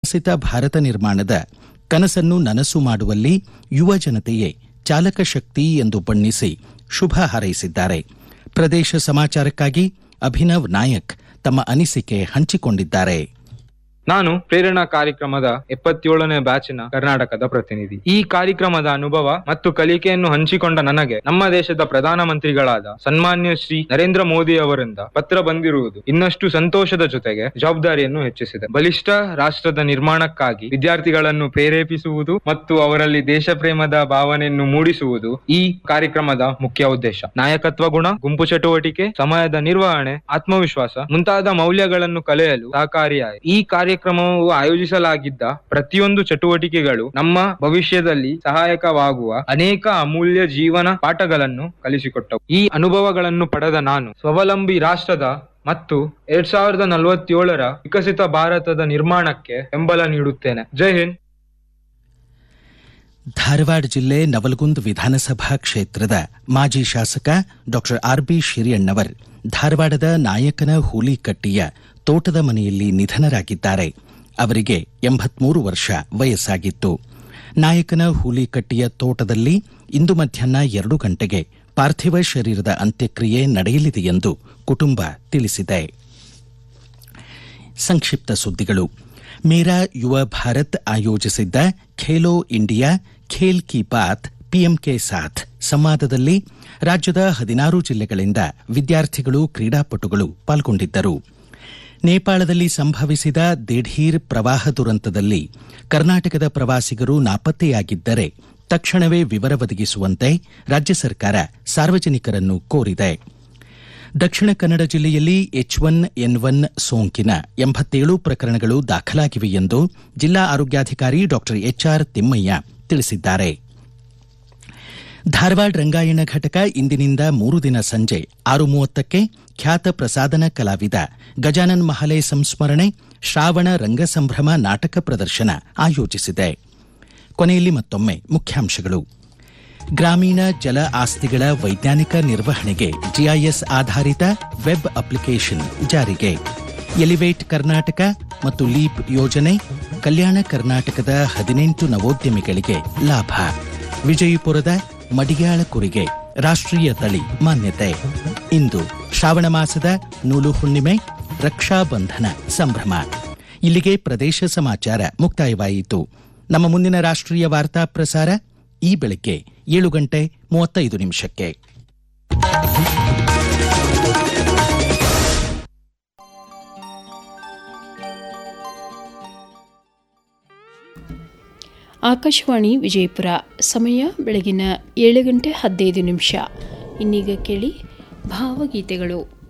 ವಿಕಸಿತ ಭಾರತ ನಿರ್ಮಾಣದ ಕನಸನ್ನು ನನಸು ಮಾಡುವಲ್ಲಿ ಯುವ ಜನತೆಯೇ ಚಾಲಕ ಶಕ್ತಿ ಎಂದು ಬಣ್ಣಿಸಿ ಶುಭ ಹಾರೈಸಿದ್ದಾರೆ ಪ್ರದೇಶ ಸಮಾಚಾರಕ್ಕಾಗಿ ಅಭಿನವ್ ನಾಯಕ್ ತಮ್ಮ ಅನಿಸಿಕೆ ಹಂಚಿಕೊಂಡಿದ್ದಾರೆ ನಾನು ಪ್ರೇರಣಾ ಕಾರ್ಯಕ್ರಮದ ಎಪ್ಪತ್ತೇಳನೇ ಬ್ಯಾಚಿನ ಕರ್ನಾಟಕದ ಪ್ರತಿನಿಧಿ ಈ ಕಾರ್ಯಕ್ರಮದ ಅನುಭವ ಮತ್ತು ಕಲಿಕೆಯನ್ನು ಹಂಚಿಕೊಂಡ ನನಗೆ ನಮ್ಮ ದೇಶದ ಪ್ರಧಾನಮಂತ್ರಿಗಳಾದ ಸನ್ಮಾನ್ಯ ಶ್ರೀ ನರೇಂದ್ರ ಮೋದಿ ಅವರಿಂದ ಪತ್ರ ಬಂದಿರುವುದು ಇನ್ನಷ್ಟು ಸಂತೋಷದ ಜೊತೆಗೆ ಜವಾಬ್ದಾರಿಯನ್ನು ಹೆಚ್ಚಿಸಿದೆ ಬಲಿಷ್ಠ ರಾಷ್ಟ್ರದ ನಿರ್ಮಾಣಕ್ಕಾಗಿ ವಿದ್ಯಾರ್ಥಿಗಳನ್ನು ಪ್ರೇರೇಪಿಸುವುದು ಮತ್ತು ಅವರಲ್ಲಿ ದೇಶ ಪ್ರೇಮದ ಭಾವನೆಯನ್ನು ಮೂಡಿಸುವುದು ಈ ಕಾರ್ಯಕ್ರಮದ ಮುಖ್ಯ ಉದ್ದೇಶ ನಾಯಕತ್ವ ಗುಣ ಗುಂಪು ಚಟುವಟಿಕೆ ಸಮಯದ ನಿರ್ವಹಣೆ ಆತ್ಮವಿಶ್ವಾಸ ಮುಂತಾದ ಮೌಲ್ಯಗಳನ್ನು ಕಲಿಯಲು ಸಹಕಾರಿಯಾಯಿತು ಈ ಕಾರ್ಯಕ್ರಮವು ಆಯೋಜಿಸಲಾಗಿದ್ದ ಪ್ರತಿಯೊಂದು ಚಟುವಟಿಕೆಗಳು ನಮ್ಮ ಭವಿಷ್ಯದಲ್ಲಿ ಸಹಾಯಕವಾಗುವ ಅನೇಕ ಅಮೂಲ್ಯ ಜೀವನ ಪಾಠಗಳನ್ನು ಕಲಿಸಿಕೊಟ್ಟವು ಈ ಅನುಭವಗಳನ್ನು ಪಡೆದ ನಾನು ಸ್ವಾವಲಂಬಿ ರಾಷ್ಟ್ರದ ಮತ್ತು ಎರಡ್ ಸಾವಿರದ ನಲವತ್ತೇಳರ ವಿಕಸಿತ ಭಾರತದ ನಿರ್ಮಾಣಕ್ಕೆ ಬೆಂಬಲ ನೀಡುತ್ತೇನೆ ಜೈ ಹಿಂದ್ ಧಾರವಾಡ ಜಿಲ್ಲೆ ನವಲಗುಂದ್ ವಿಧಾನಸಭಾ ಕ್ಷೇತ್ರದ ಮಾಜಿ ಶಾಸಕ ಡಾಕ್ಟರ್ ಆರ್ ಬಿ ಶಿರಿಯಣ್ಣವರ್ ಧಾರವಾಡದ ನಾಯಕನ ಹೂಲಿಕಟ್ಟಿಯ ತೋಟದ ಮನೆಯಲ್ಲಿ ನಿಧನರಾಗಿದ್ದಾರೆ ಅವರಿಗೆ ಎಂಬತ್ಮೂರು ವರ್ಷ ವಯಸ್ಸಾಗಿತ್ತು ನಾಯಕನ ಹೂಲಿಕಟ್ಟಿಯ ತೋಟದಲ್ಲಿ ಇಂದು ಮಧ್ಯಾಹ್ನ ಎರಡು ಗಂಟೆಗೆ ಪಾರ್ಥಿವ ಶರೀರದ ಅಂತ್ಯಕ್ರಿಯೆ ನಡೆಯಲಿದೆ ಎಂದು ಕುಟುಂಬ ತಿಳಿಸಿದೆ ಸಂಕ್ಷಿಪ್ತ ಸುದ್ದಿಗಳು ಮೇರಾ ಯುವ ಭಾರತ್ ಆಯೋಜಿಸಿದ್ದ ಖೇಲೋ ಇಂಡಿಯಾ ಖೇಲ್ ಕಿ ಬಾತ್ ಪಿಎಂಕೆ ಸಾಥ್ ಸಂವಾದದಲ್ಲಿ ರಾಜ್ಯದ ಹದಿನಾರು ಜಿಲ್ಲೆಗಳಿಂದ ವಿದ್ಯಾರ್ಥಿಗಳು ಕ್ರೀಡಾಪಟುಗಳು ಪಾಲ್ಗೊಂಡಿದ್ದರು ನೇಪಾಳದಲ್ಲಿ ಸಂಭವಿಸಿದ ದಿಢೀರ್ ಪ್ರವಾಹ ದುರಂತದಲ್ಲಿ ಕರ್ನಾಟಕದ ಪ್ರವಾಸಿಗರು ನಾಪತ್ತೆಯಾಗಿದ್ದರೆ ತಕ್ಷಣವೇ ವಿವರ ಒದಗಿಸುವಂತೆ ರಾಜ್ಯ ಸರ್ಕಾರ ಸಾರ್ವಜನಿಕರನ್ನು ಕೋರಿದೆ ದಕ್ಷಿಣ ಕನ್ನಡ ಜಿಲ್ಲೆಯಲ್ಲಿ ಎಚ್ ಒನ್ ಎನ್ ಒನ್ ಸೋಂಕಿನ ಎಂಬತ್ತೇಳು ಪ್ರಕರಣಗಳು ದಾಖಲಾಗಿವೆ ಎಂದು ಜಿಲ್ಲಾ ಆರೋಗ್ಯಾಧಿಕಾರಿ ಡಾಕ್ಟರ್ ಎಚ್ಆರ್ ತಿಮ್ಮಯ್ಯ ತಿಳಿಸಿದ್ದಾರೆ ಧಾರವಾಡ ರಂಗಾಯಣ ಘಟಕ ಇಂದಿನಿಂದ ಮೂರು ದಿನ ಸಂಜೆ ಆರು ಮೂವತ್ತಕ್ಕೆ ಖ್ಯಾತ ಪ್ರಸಾದನ ಕಲಾವಿದ ಗಜಾನನ್ ಮಹಲೆ ಸಂಸ್ಮರಣೆ ಶ್ರಾವಣ ರಂಗಸಂಭ್ರಮ ನಾಟಕ ಪ್ರದರ್ಶನ ಆಯೋಜಿಸಿದೆ ಕೊನೆಯಲ್ಲಿ ಮತ್ತೊಮ್ಮೆ ಮುಖ್ಯಾಂಶಗಳು ಗ್ರಾಮೀಣ ಜಲ ಆಸ್ತಿಗಳ ವೈಜ್ಞಾನಿಕ ನಿರ್ವಹಣೆಗೆ ಜಿಐಎಸ್ ಆಧಾರಿತ ವೆಬ್ ಅಪ್ಲಿಕೇಶನ್ ಜಾರಿಗೆ ಎಲಿವೇಟ್ ಕರ್ನಾಟಕ ಮತ್ತು ಲೀಪ್ ಯೋಜನೆ ಕಲ್ಯಾಣ ಕರ್ನಾಟಕದ ಹದಿನೆಂಟು ನವೋದ್ಯಮಿಗಳಿಗೆ ಲಾಭ ವಿಜಯಪುರದ ಮಡಿಯಾಳ ಕುರಿಗೆ ರಾಷ್ಟ್ರೀಯ ತಳಿ ಮಾನ್ಯತೆ ಇಂದು ಶ್ರಾವಣ ಮಾಸದ ನೂಲು ಹುಣ್ಣಿಮೆ ರಕ್ಷಾಬಂಧನ ಸಂಭ್ರಮ ಇಲ್ಲಿಗೆ ಪ್ರದೇಶ ಸಮಾಚಾರ ಮುಕ್ತಾಯವಾಯಿತು ನಮ್ಮ ಮುಂದಿನ ರಾಷ್ಟ್ರೀಯ ವಾರ್ತಾ ಪ್ರಸಾರ ಈ ಬೆಳಗ್ಗೆ ಏಳು ಗಂಟೆ ಮೂವತ್ತೈದು ನಿಮಿಷಕ್ಕೆ ಆಕಾಶವಾಣಿ ವಿಜಯಪುರ ಸಮಯ ಬೆಳಗಿನ ಏಳು ಗಂಟೆ ಹದಿನೈದು ನಿಮಿಷ ಇನ್ನೀಗ ಕೇಳಿ ಭಾವಗೀತೆಗಳು